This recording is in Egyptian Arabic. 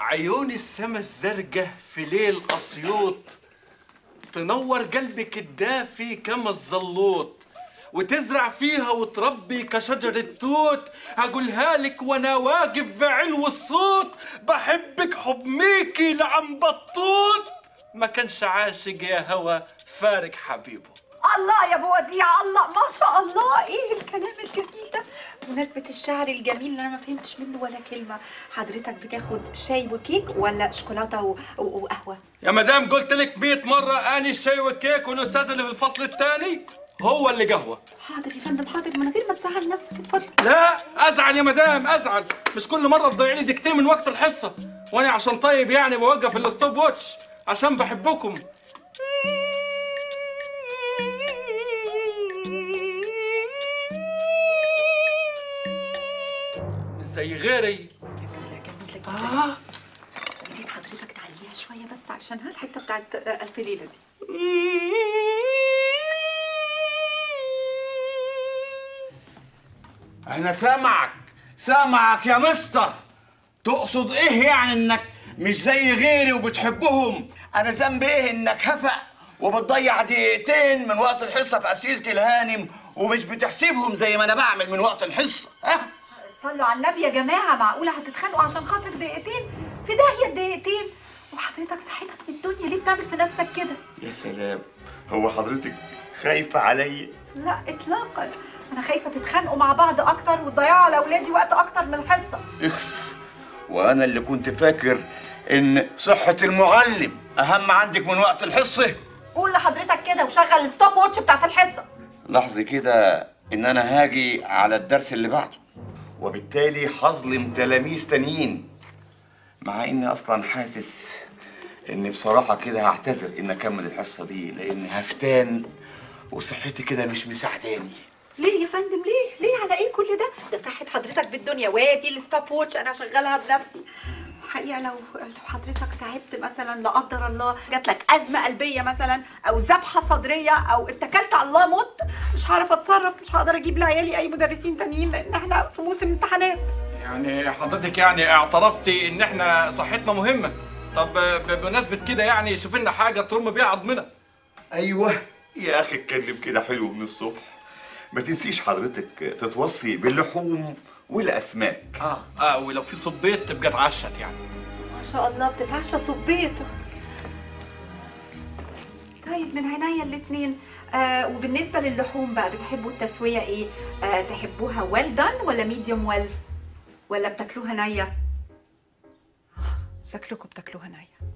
عيون السما الزرقاء في ليل أسيوط تنور قلبك الدافي كما الزلوط وتزرع فيها وتربي كشجرة توت هقولها لك وانا واقف بعلو الصوت بحبك حب ميكي لعم بطوط ما كانش عاشق يا هوا فارق حبيبه الله يا ابو وديع الله ما شاء الله ايه الكلام الجميل ده بمناسبة الشعر الجميل اللي انا ما فهمتش منه ولا كلمة حضرتك بتاخد شاي وكيك ولا شوكولاتة و... و... وقهوة يا مدام قلت لك 100 مرة اني الشاي والكيك والاستاذ اللي في الفصل الثاني هو اللي قهوة حاضر يا فندم حاضر من غير ما تزعل نفسك اتفضل لا ازعل يا مدام ازعل مش كل مرة تضيع لي دقيقتين من وقت الحصة وانا عشان طيب يعني بوقف الستوب واتش عشان بحبكم مش زي غيري جميلة جميلة جدا اه وليد حضرتك تعليها شوية بس عشان ها الحتة بتاعت آه، ألف ليلة دي انا سامعك سامعك يا مستر تقصد ايه يعني انك مش زي غيري وبتحبهم انا ذنبي ايه انك هفق وبتضيع دقيقتين من وقت الحصه في اسئله الهانم ومش بتحسبهم زي ما انا بعمل من وقت الحصه ها صلوا على النبي يا جماعة معقولة هتتخانقوا عشان خاطر دقيقتين في داهية الدقيقتين وحضرتك صحتك من الدنيا ليه بتعمل في نفسك كده يا سلام هو حضرتك خايفه عليا لا اطلاقا انا خايفه تتخانقوا مع بعض اكتر وتضيعوا على اولادي وقت اكتر من الحصه اخس وانا اللي كنت فاكر ان صحه المعلم اهم عندك من وقت الحصه قول لحضرتك كده وشغل الستوب واتش بتاعت الحصه لحظة كده إن أنا هاجي على الدرس اللي بعده وبالتالي هظلم تلاميذ تانيين مع إني أصلا حاسس إني بصراحة كده هعتذر إن أكمل الحصة دي لأن هفتان وصحتي كده مش مساعداني ليه يا فندم ليه ليه على ايه كل ده ده صحه حضرتك بالدنيا وادي الستوب واتش انا هشغلها بنفسي الحقيقه لو لو حضرتك تعبت مثلا لا قدر الله جات لك ازمه قلبيه مثلا او ذبحه صدريه او اتكلت على الله مت مش هعرف اتصرف مش هقدر اجيب لعيالي اي مدرسين تانيين لان احنا في موسم امتحانات يعني حضرتك يعني اعترفتي ان احنا صحتنا مهمة طب ب- بمناسبة كده يعني شوف لنا حاجة ترم بيها عضمنا أيوه يا أخي اتكلم كده حلو من الصبح ما تنسيش حضرتك تتوصي باللحوم والأسماك اه اه ولو في صبيت تبقى اتعشت يعني ما شاء الله بتتعشى صبيت طيب من عينيا الاتنين آه وبالنسبة للحوم بقى بتحبوا التسوية ايه؟ آه تحبوها ويل دان ولا ميديوم ويل؟ ولا بتاكلوها نية؟ آه، شكلكم بتاكلوها نية